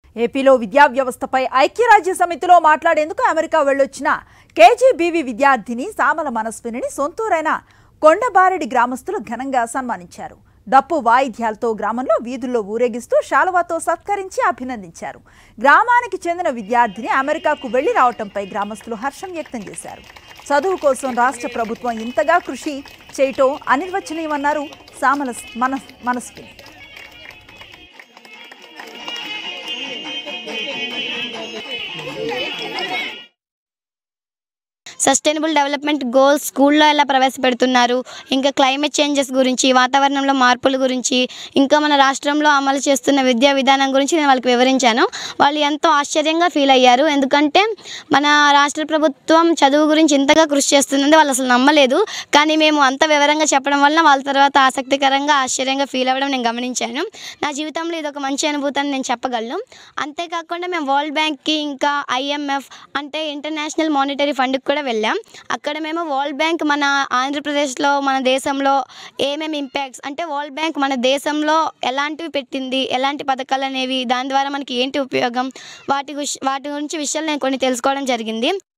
ఏపీలో విద్యా వ్యవస్థపై ఐక్యరాజ్య సమితిలో మాట్లాడేందుకు అమెరికా వెళ్లొచ్చిన కేజీబీవీ విద్యార్థిని సామల మనస్విని సొంతూరైన కొండబారెడి గ్రామస్తులు ఘనంగా సన్మానించారు డప్పు వాయిద్యాలతో గ్రామంలో వీధుల్లో ఊరేగిస్తూ శాలువాతో సత్కరించి అభినందించారు గ్రామానికి చెందిన విద్యార్థిని అమెరికాకు వెళ్లి రావటంపై గ్రామస్తులు హర్షం వ్యక్తం చేశారు చదువు కోసం రాష్ట్ర ప్రభుత్వం ఇంతగా కృషి చేయటం అనిర్వచనీయమన్నారు సామల మన మనస్విని సస్టైనబుల్ డెవలప్మెంట్ గోల్స్ స్కూల్లో ఎలా ప్రవేశపెడుతున్నారు ఇంకా క్లైమేట్ చేంజెస్ గురించి వాతావరణంలో మార్పుల గురించి ఇంకా మన రాష్ట్రంలో అమలు చేస్తున్న విద్యా విధానం గురించి నేను వాళ్ళకి వివరించాను వాళ్ళు ఎంతో ఆశ్చర్యంగా ఫీల్ అయ్యారు ఎందుకంటే మన రాష్ట్ర ప్రభుత్వం చదువు గురించి ఇంతగా కృషి చేస్తుందంటే వాళ్ళు అసలు నమ్మలేదు కానీ మేము అంత వివరంగా చెప్పడం వల్ల వాళ్ళ తర్వాత ఆసక్తికరంగా ఆశ్చర్యంగా ఫీల్ అవ్వడం నేను గమనించాను నా జీవితంలో ఇది ఒక మంచి అనుభూతి అని నేను చెప్పగలను అంతేకాకుండా మేము వరల్డ్ బ్యాంక్కి ఇంకా ఐఎంఎఫ్ అంటే ఇంటర్నేషనల్ మానిటరీ ఫండ్కి కూడా వెళ్ళాం అక్కడ మేము వరల్డ్ బ్యాంక్ మన ఆంధ్రప్రదేశ్లో మన దేశంలో ఏమేమి ఇంపాక్ట్స్ అంటే వరల్డ్ బ్యాంక్ మన దేశంలో ఎలాంటివి పెట్టింది ఎలాంటి పథకాలు అనేవి దాని ద్వారా మనకి ఏంటి ఉపయోగం వాటి గుష్- వాటి గురించి విషయాలు నేను కొన్ని తెలుసుకోవడం జరిగింది